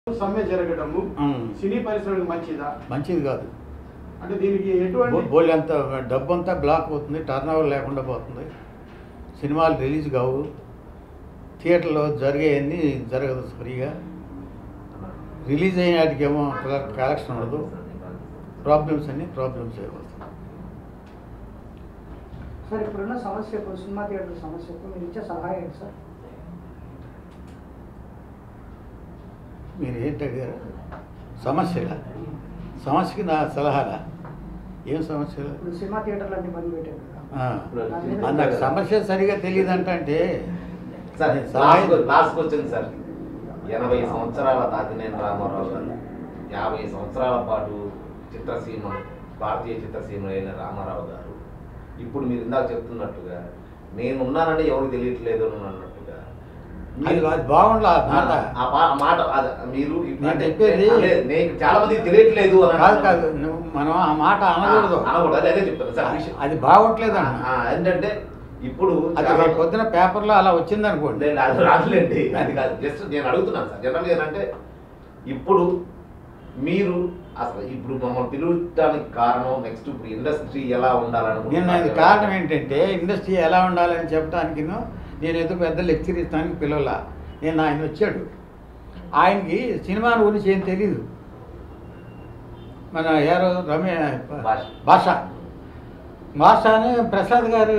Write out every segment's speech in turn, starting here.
సమ్మె జరగడము ఉమ్. సినీ పరిశ్రమకు మంచిదా మంచిది కాదు అంటే దీనికి ఎటువంటి బోల్ అంతా డబ్బు అంతా బ్లాక్ అవుతుంది టర్న్ ఓవర్ లేకుండా పోతుంది సినిమాలు రిలీజ్ కావు థియేటర్లో జరిగేవన్నీ జరగదు ఫ్రీగా రిలీజ్ అయిన వాటికేమో కలెక్షన్ ఉండదు ప్రాబ్లమ్స్ అన్ని ప్రాబ్లమ్స్ అయిపోతాయి సార్ ఇప్పుడున్న సమస్యకు సినిమా థియేటర్ సమస్యకు మీరు ఇచ్చే సలహా ఏంటి సార్ మీరు ఏంటి అడిగారు సమస్యలా సమస్యకి నా సలహాలా ఏం సమస్యలు ఇప్పుడు సినిమా థియేటర్లు అన్ని బంద్ పెట్టారు కదా ఆ. దాని మీద ఆ, నాకు సమస్య సరిగా తెలియదు అంటే సార్ నేను సలహా- లాస్ట్ లాస్ట్ క్వశ్చన్ సార్ ఎనభై సంవత్సరాల దాతినేని రామారావు గారు యాభై సంవత్సరాల పాటు చిత్రసీమ భారతీయ చిత్రసీమ అయిన రామారావు గారు ఇప్పుడు మీరు ఇందాక చెప్తున్నట్టుగా నేను ఉన్నానని ఎవరికి తెలియట్లేదు అని అన్నట్టుగా అది అది బాగుండలా ఆ మాట ఆ పా- ఆ మాట అది మీరు ఇప్పుడు నేను అంటే చెప్పేది- లేదు, నేను చాలా మందికి తెలియట్లేదు అని కాదు అంటున్నాను. కాదు నువ్వు మనం ఆ మాట అనకూడదు ఆ, అనకూడదు అదే అదే చెప్తాను సార్ విషయం అది బాగోట్లేదు అన్న ఆ, ఏంటంటే ఇప్పుడు అది చాలా- రేపు పొద్దున పేపర్లో అలా వచ్చింది అనుకోండి లేదు, అది రాదులేండి అది కాదు జస్ట్ నేను అడుగుతున్నాను సార్ జనరల్గా ఏంటంటే ఇప్పుడు మీరు అసలు ఇప్పుడు మమ్మల్ని పిలవడానికి కారణం నెక్స్ట్ ఇప్పుడు ఇండస్ట్రీ ఎలా ఉండాలని నేను అది కారణం ఏంటంటే ఇండస్ట్రీ ఎలా ఉండాలని చెప్పడానికి నేను ఏదో పెద్ద లెక్చర్ ఇస్తానికి పిలవలా నేను ఆయన వచ్చాడు ఆయనకి సినిమా గురించి ఏం తెలీదు మన ఎవరు రమే భాష. భాష భాష అని ప్రసాద్ గారు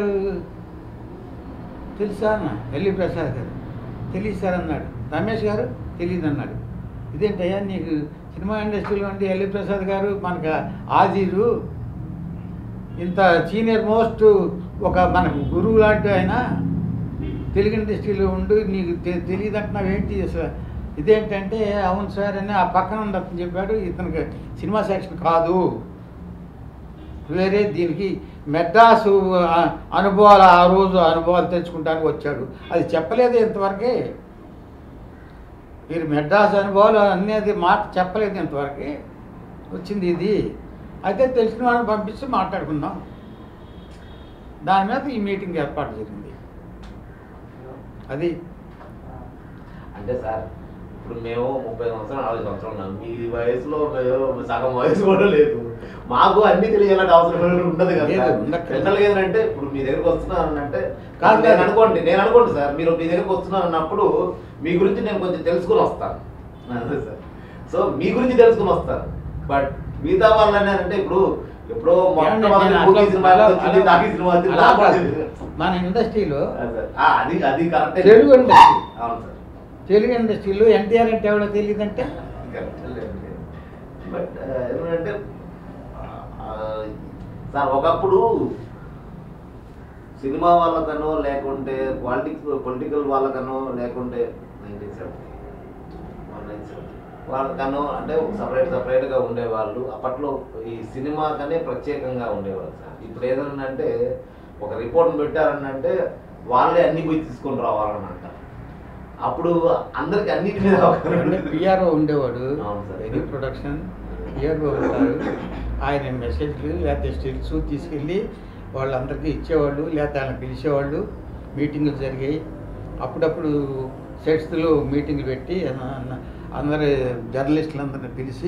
తెలుసా అన్న ఎల్లి ప్రసాద్ గారు తెలియదు సార్ అన్నాడు రమేష్ గారు తెలియదు అన్నాడు ఇదేంటయ్యా నీకు సినిమా ఇండస్ట్రీలో ఉండి ఎల్లి ప్రసాద్ గారు మనకు ఆజీరు ఇంత సీనియర్ మోస్ట్ ఒక మనకు గురువు లాంటి ఆయన తెలుగు ఇండస్ట్రీలో ఉండి నీకు తె- తెలియదు అంటున్నావు ఏంటి అసలు ఇదేంటంటే అవును సార్ అని ఆ పక్కన ఉన్న అతను చెప్పాడు ఇతనికి సినిమా సెక్షన్ కాదు వేరే దీనికి మెడ్రాసు ఆ, అనుభవాలు ఆ రోజు అనుభవాలు తెచ్చుకుంటానికి వచ్చాడు అది చెప్పలేదు ఇంతవరకే మీరు మెడ్రాస్ అనుభవాలు అనేది మాట చెప్పలేదు ఇంతవరకే వచ్చింది ఇది అయితే తెలిసిన వాళ్ళని పంపిస్తే మాట్లాడుకుందాం దాని మీద ఈ మీటింగ్ ఏర్పాటు జరిగింది అది అంటే సార్ ఇప్పుడు మేము ముప్పై సంవత్సరాలు నాలుగు సంవత్సరాలు ఉన్నాం మీ వయసులో మేము సగం వయసు కూడా లేదు మాకు అన్ని తెలియాలంటే అవసరం ఉండదు కదా లేదు, ఉండక్కర్లేదు. జనరల్గా ఏంటంటే ఇప్పుడు మీ దగ్గరకు వస్తున్నాను అంటే కాదు, నేను కాదు. అనుకోండి నేను అనుకోండి సార్ మీరు మీ దగ్గరకు వస్తున్నాను అన్నప్పుడు మీ గురించి నేను కొంచెం తెలుసుకుని వస్తాను అదే సార్ సో మీ గురించి తెలుసుకుని వస్తాను బట్ మిగతా వాళ్ళని అంటే ఇప్పుడు ఎప్పుడో ఏమండి, మొట్టమొదటి నేను మూవీ అట్లా- సినిమా అలా- వచ్చింది, అలా- టాకీ సినిమా వచ్చింది, అలా నాకు కాదు. తెలియదు. మన ఇండస్ట్రీలో అదే సార్. ఆ, అది అది కరెక్టే తెలుగు ఇండస్ట్రీ అవును సార్ తెలుగు ఇండస్ట్రీలో ఎన్టీఆర్ అంటే ఎవడో తెలియదంటే బట్ ఏమంటే సార్ ఒకప్పుడు సినిమా వాళ్ళకనో లేకుంటే పాలిటిక్స్ పొలిటికల్ వాళ్ళకనో లేకుంటే నైన్టీన్ సెవెంటీ వాళ్ళకనో అంటే సపరేట్ సపరేట్గా ఉండేవాళ్ళు అప్పట్లో ఈ సినిమాకనే ప్రత్యేకంగా ఉండేవాళ్ళు సార్ ఇప్పుడు ఏదన్నా అంటే ఒక రిపోర్ట్ పెట్టారనంటే వాళ్ళే అన్ని పోయి తీసుకొని రావాలని అంటారు అప్పుడు అందరికి అన్నిటి మీద అవగాహన అంటే ఉండేది. పిఆర్ఓ ఉండేవాడు అవును సార్. వెరీ ప్రొడక్షన్ పిఆర్ఓ ఉంటారు ఆయన మెసేజ్లు లేకపోతే స్టిల్స్ తీసుకెళ్ళి వాళ్ళందరికీ ఇచ్చేవాళ్ళు లేకపోతే ఆయన పిలిచేవాళ్ళు మీటింగులు జరిగాయి అప్పుడప్పుడు సెట్స్లో మీటింగ్లు పెట్టి అన్న- అన్న- అందరి జర్నలిస్టులందరినీ పిలిచి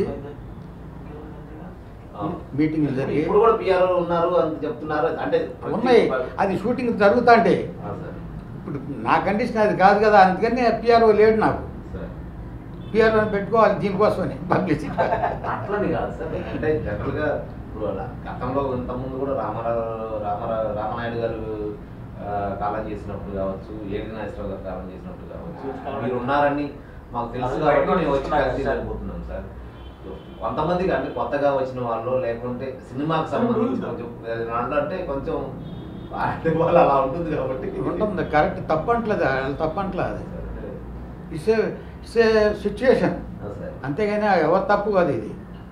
అవును. మీటింగ్లు జరిగాయి ఇప్పుడు కూడా పిఆర్ ఉన్నారు అని చెప్తున్నారు అంటే ప్రతి- ఉన్నాయి అది షూటింగ్ జరుగుతుంటే ఆ, సార్. ఇప్పుడు నా కండిషన్ అది కాదు కదా అందుకని పిఆర్ఓ లేడు నాకు సార్. పిఆర్ఓని పెట్టుకోవాలి దీనికోసమని పబ్లిసిటీ అట్లని కాదు సార్ అంటే జనరల్ గా ఇప్పుడు అలా గతంలో ఇంతకుముందు కూడా రామారావు రామారావు రామనాయుడు గారు ఆ, కాలం చేసినప్పుడు కావచ్చు ఏడి నాగేశ్వరరావు గారు కాలం చేసినప్పుడు కావచ్చు మీరు ఉన్నారని మాకు తెలుసు కాబట్టి మేము వచ్చి కలిసి వెళ్ళిపోతున్నాం సార్ కొంతమందికి అంటే కొత్తగా వచ్చిన వాళ్ళు లేకుంటే సినిమాకి సంబంధించి కొంచెం ఏదైనా అంటే కొంచెం అంటే వాళ్ళు అలా ఉంటుంది కాబట్టి ఉంటుంది కరెక్ట్ తప్పంటలేదు వాళ్ళు తప్పంటలేదు అది it's it's a situation ah, sir. అంతేగాని ఎవరు తప్పు కాదు ఇది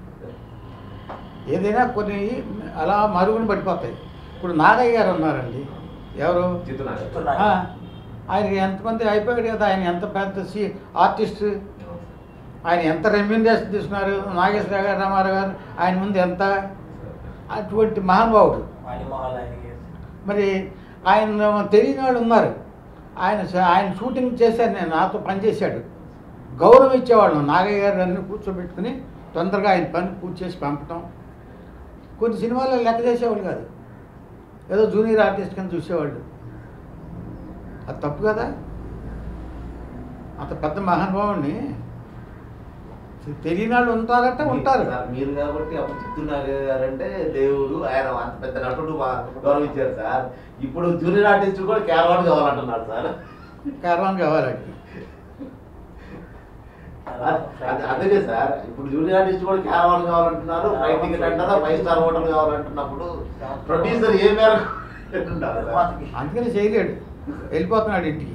ఏదైనా కొన్ని అలా మరుగున పడిపోతాయి ఇప్పుడు నాగయ్య గారు ఉన్నారండి ఎవరు చిత్తునాగర్. ఆ, ఆయనకి ఎంతమంది అయిపోయాడు కదా ఆయన ఎంత పెద్ద సి ఆర్టిస్ట్ అవును సార్. ఆయన ఎంత రెమ్యూనరేషన్ తీసుకున్నారు నాగేశ్వర గారు రామారావు గారు ఆయన ముందు ఎంత అటువంటి మహానుభావుడు మరి ఆయన తెలియని వాళ్ళు ఉన్నారు ఆయన స- ఆయన షూటింగ్ చేశాను నేను నాతో పనిచేశాడు గౌరవం ఇచ్చేవాళ్ళం నాగయ్య గారు అన్ని కూర్చోబెట్టుకుని తొందరగా ఆయన పని పూర్తి చేసి పంపటం కొన్ని సినిమాల్లో లెక్క చేసేవాళ్ళు కాదు ఏదో జూనియర్ ఆర్టిస్ట్ కింద చూసేవాళ్ళు అది తప్పు కదా అంత పెద్ద మహానుభావుడిని తెలియని వాళ్ళు ఉంటారట ఉంటారు సార్ మీరు కాబట్టి అప్పుడు చిత్తూరు నాగయ్య గారు అంటే దేవుడు ఆయన అంత పెద్ద నటుడు బా- గౌరవించారు సార్ ఇప్పుడు జూనియర్ ఆర్టిస్ట్ కూడా కేరళ కావాలంటున్నారు సార్ కారణం కావాలి వాడికి. అదే- అందుకే సార్ ఇప్పుడు జూనియర్ ఆర్టిస్ట్ కూడా క్యారవాన్ కావాలంటున్నారు ఫ్లైట్ టికెట్ అంటారా ఫైవ్ స్టార్ హోటల్ కావాలంటున్నప్పుడు ప్రొడ్యూసర్ ఏ మేరకు ఉండాలి సార్? అందుకని చేయలేడు వెళ్ళిపోతున్నాడు ఇంటికి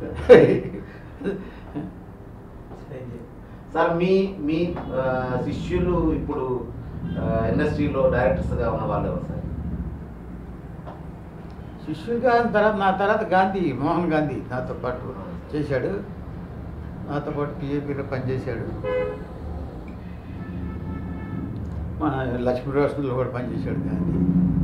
సార్ మీ మీ ఆ, శిష్యులు ఇప్పుడు ఇండస్ట్రీలో డైరెక్టర్స్ గా ఉన్న వాళ్ళు ఎవరు సార్ శిష్యుడిగా ఆయన తర్వాత నా తర్వాత గాంధీ మోహన్ గాంధీ నాతో పాటు చేశాడు నాతో పాటు టీఏపీలో పనిచేశాడు మన లక్ష్మీ రోషన్లో కూడా పనిచేశాడు గాంధీ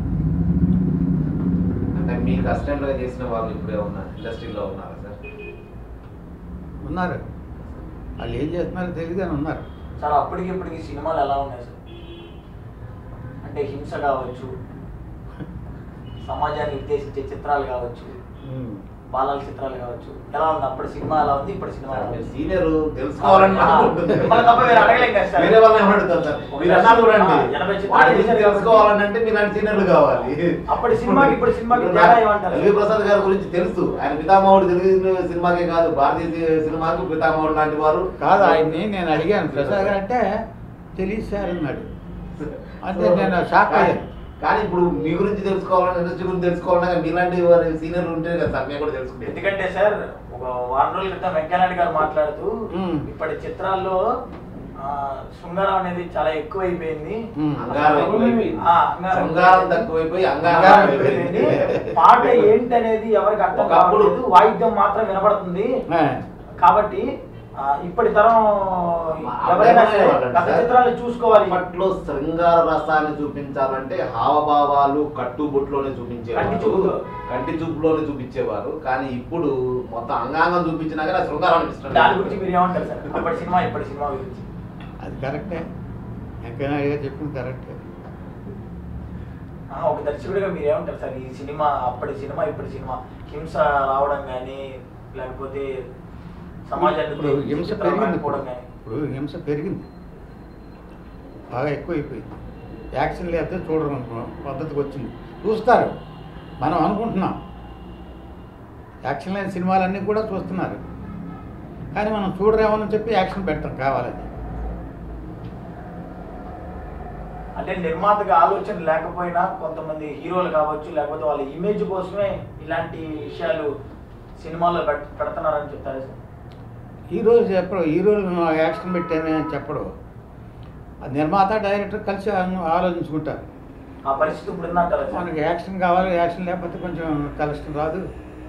అంటే మీకు అసిస్టెంట్ గా చేసిన వాళ్ళు ఇప్పుడే ఉన్నారు ఇండస్ట్రీలో ఉన్నారా సార్ ఉన్నారు వాళ్ళు ఏం చేస్తున్నారో తెలియదు కానీ ఉన్నారు సార్ అప్పటికి ఇప్పటికి సినిమాలు ఎలా ఉన్నాయి సార్ అంటే హింస కావచ్చు సమాజాన్ని ఉద్దేశించే చిత్రాలు కావచ్చు ఉమ్. బాలల చిత్రాలు కావచ్చు ఎలా ఉంది అప్పటి సినిమా ఎలా ఉంది ఇప్పటి సినిమా ఎలా ఉంది సీనియర్ తెలుసుకోవాలని ఆ, మిమ్మల్ని తప్ప వేరే అడగలేం కదా సార్. వేరే వాళ్ళని ఏమడుగుతారు సార్ మీరు అన్నారు చూడండి ఆ, ఎనభై చిత్రాలు వాటి గురించి చేశారు తెలుసుకోవాలని అంటే మీరు అంటే సీనియర్లు కావాలి అప్పటి సినిమాకి ఇప్పటి సినిమాకి తేడా ఏమంటారు? ఎల్వి ప్రసాద్ గారి గురించి తెలుసు ఆయన పితామహుడు తెలుగు సినిమాకే కాదు భారతీయ సినిమాకు పితామహుడు లాంటి వారు కాదు ఆయన్ని నేను అడిగాను ప్రసాద్ గారు అంటే తెలియదు సార్ అన్నాడు అంటే నేను షాక్ అయ్యాను కానీ ఇప్పుడు మీ గురించి తెలుసుకోవాలని ఇండస్ట్రీ గురించి తెలుసుకోవాలన్నా మీలాంటి వారి సీనియర్లు ఉంటే కదా సార్ మేము కూడా తెలుసుకుంటే ఎందుకంటే సార్ ఒక వారం రోజుల క్రితం వెంకయ్యనాయుడు గారు మాట్లాడుతూ మ్మ్. ఇప్పటి చిత్రాల్లో ఆ, శృంగారం అనేది చాలా ఎక్కువైపోయింది ఉమ్. అంగారం ఎక్కువైపోయింది. ఆ, అంగారం శృంగారం తక్కువైపోయి అంగారం అంగారం ఎక్కువైపోయింది. పాట ఏంటనేది ఎవరికి అర్థం ఒకప్పుడు- కావట్లేదు వాయిద్యం మాత్రం వినపడుతుంది ఆ, కాబట్టి ఆ, ఇప్పటి తరం ఆ ఎవరైనా సరే అభిప్రాయం గత సార్. చిత్రాలు చూసుకోవాలి అప్పట్లో శృంగార రసాన్ని చూపించాలంటే హావభావాలు కట్టుబొట్లోనే కంటి చూపించేవారు చూపులో. కంటి చూపులోనే చూపించేవారు కానీ ఇప్పుడు మొత్తం అంగాంగం చూపించినా కానీ శృంగారం అనిపిస్తుంది దాని గురించి మీరు ఏమంటారు సార్ అప్పటి సినిమా ఇప్పటి సినిమా గురించి అది కరెక్టే వెంకయ్యనాయుడు గారు చెప్పింది కరెక్టే ఆ, ఒక దర్శకుడిగా మీరు ఏమంటారు సార్ ఈ సినిమా అప్పటి సినిమా ఇప్పటి సినిమా హింస రావడం కానీ లేకపోతే సమాజాన్ని ఇప్పుడు ఉద్దేశించి హింస చిత్రాలు పెరిగింది రాకపోవడం ఇప్పుడు కానీ ఇప్పుడు హింస పెరిగింది బాగా ఎక్కువైపోయింది యాక్షన్ లేకపోతే చూడరు అనుకున్నాం పద్ధతికి వచ్చింది చూస్తారు మనం అనుకుంటున్నాం యాక్షన్ లేని సినిమాలన్నీ కూడా చూస్తున్నారు కానీ మనం చూడరేమని చెప్పి యాక్షన్ పెట్టం కావాలని అంటే నిర్మాతగా ఆలోచన లేకపోయినా కొంతమంది హీరోలు కావచ్చు లేకపోతే వాళ్ళ ఇమేజ్ కోసమే ఇలాంటి విషయాలు సినిమాల్లో పెట్- పెడుతున్నారని చెప్తారు సార్ హీరోలు చెప్పరు హీరోలు యాక్షన్ పెట్టామే అని చెప్పడు ఆ నిర్మాత డైరెక్టర్ కలిసి ఆలో- ఆలోచించుకుంటారు ఆ పరిస్థితి ఇప్పుడు ఉందంటారా సార్ మనకి యాక్షన్ కావాలి యాక్షన్ లేకపోతే కొంచెం కలెక్షన్ రాదు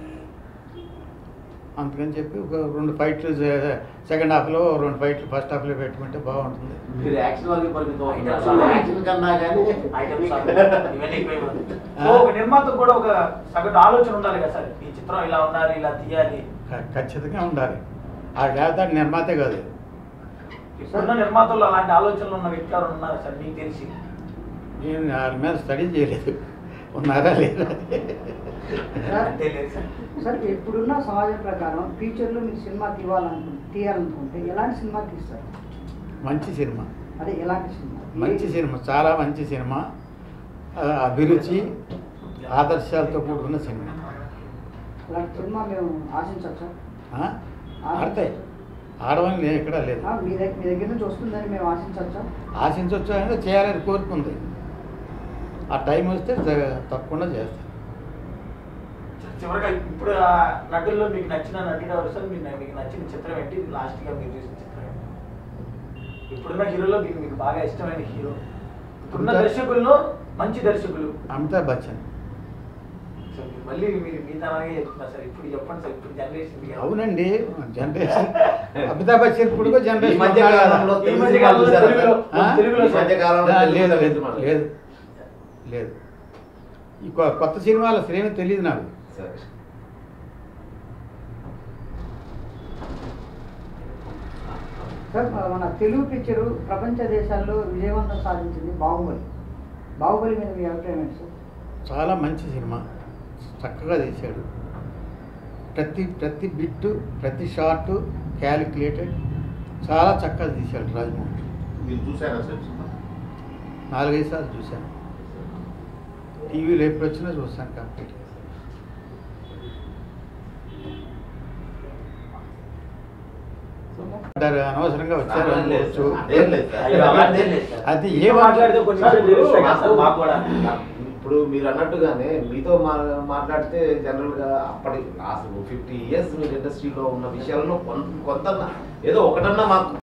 అందుకని చెప్పి ఒక రెండు ఫైట్లు సెకండ్ హాఫ్లో రెండు ఫైట్లు ఫస్ట్ హాఫ్లో పెట్టుకుంటే బాగుంటుంది మీరు యాక్షన్ వరకు పరిమితం అవుతున్నారు. ఐటమ్స్ అలా. యాక్షన్ కన్నా కానీ ఐటమ్స్ సాంగ్ ఇవన్నీ ఎక్కువైపోతుంది సో ఒక నిర్మాతకు కూడా ఒక సగటు ఆలోచన ఉండాలి కదా సార్ ఈ చిత్రం ఇలా ఉండాలి ఇలా తీయాలి ఖ- ఖచ్చితంగా ఉండాలి ఆ లేకపోతే నిర్మాతే కాదు ఇప్పుడున్న నిర్మాతల్లో అలాంటి ఆలోచనలు ఉన్న వ్యక్తి ఎవరు ఉన్నారు సార్ మీకు తెలిసి నేను వాళ్ళ మీద స్టడీ చేయలేదు ఉన్నారా లేదా సార్ అంతే లేదు సార్ సార్ ఇప్పుడున్న సమాజం ప్రకారం ఫ్యూచర్లో మీరు సినిమా తీయాలనుకు తీయాలనుకుంటే ఎలాంటి సినిమా తీస్తారు మంచి సినిమా అదే ఎలాంటి సినిమా మంచి సినిమా చాలా మంచి సినిమా ఆ, అభిరుచి ఆదర్శాలతో కూడుకున్న సినిమా అలాంటి సినిమా మేము ఆశించవచ్చు ఆ? ఆడతాయి ఆడవని లేదు ఎక్కడా లేదు మీ దగ్గర మీ దగ్గర నుంచి వస్తుందని మేము ఆశించవచ్చా ఆశించవచ్చు అంటే చేయాలని కోరుకుంది ఆ టైం వస్తే జ- తప్పకుండా చేస్తాను చివరిగా ఇప్పుడు ఆ నటుల్లో మీకు నచ్చిన నటుడు ఎవరు సార్ మీకు మీకు నచ్చిన చిత్రం ఏంటి లాస్ట్ గా మీరు చూసిన చిత్రం ఏంటి ఇప్పుడున్న హీరోలో మీకు మీకు బాగా ఇష్టమైన హీరో ఇప్పుడున్న అంతే. దర్శకుల్లో మంచి దర్శకులు అమితాబ్ బచ్చన్ సో మీరు మళ్ళీ మీరు మీ తరాగే చెప్తున్నారు సార్ ఇప్పుడు చెప్పండి సార్ ఇప్పుడు జనరేషన్ అవునండి జనరేషన్ అమితాబ్ బచ్చన్ ఇప్పుడు కూడా ఈ జనరేషన్ మధ్య ఉన్నాడు కదా. కాలంలో ఈ తెలుగు మధ్య సినిమాలు కాలంలో చూసారా తెలుగులో- సార్? ఆ? తెలుగులో ఈ మధ్య కాలంలో ఆ, తెలుగు లేదు లేదు సినిమాలు. లేదు లేదు ఈ కొ- కొత్త సినిమాల శ్రేణి తెలియదు నాకు సరే. సార్ మన తెలుగు పిక్చరు ప్రపంచ దేశాల్లో విజయవంతం సాధించింది బాహుబలి బాహుబలి మీద మీ అభిప్రాయం ఏంటి సార్ చాలా మంచి సినిమా చక్కగా తీశాడు ప్రతి ప్రతి బిట్టు ప్రతి షార్ట్ క్యాలిక్యులేటెడ్ చాలా చక్కగా తీశాడు రాజమౌళి మీరు చూసారా సార్ నాలుగైదు సార్లు చూశాను టీవీలో ఎప్పుడు వచ్చినా చూస్తాను కంప్లీట్గా అంటారు, అనవసరంగా వచ్చారు అనుకోవచ్చు అదేం లేదు సార్. అయ్యో, అలాంటిదేం లేదు సార్. అది మీతో ఏ మాట్లాడితే కొన్ని విషయాలు తెలుస్తాయి కదా సార్ మాకు కూడా ఇప్పుడు మీరు అన్నట్టుగానే మీతో మా మాట్లాడితే జనరల్ గా అప్పటి లాస్ట్ ఫిఫ్టీ ఇయర్స్ మీరు ఇండస్ట్రీలో ఉన్న విషయాల్లో కొంత కొంత ఏదో ఒకటన్నా మాకు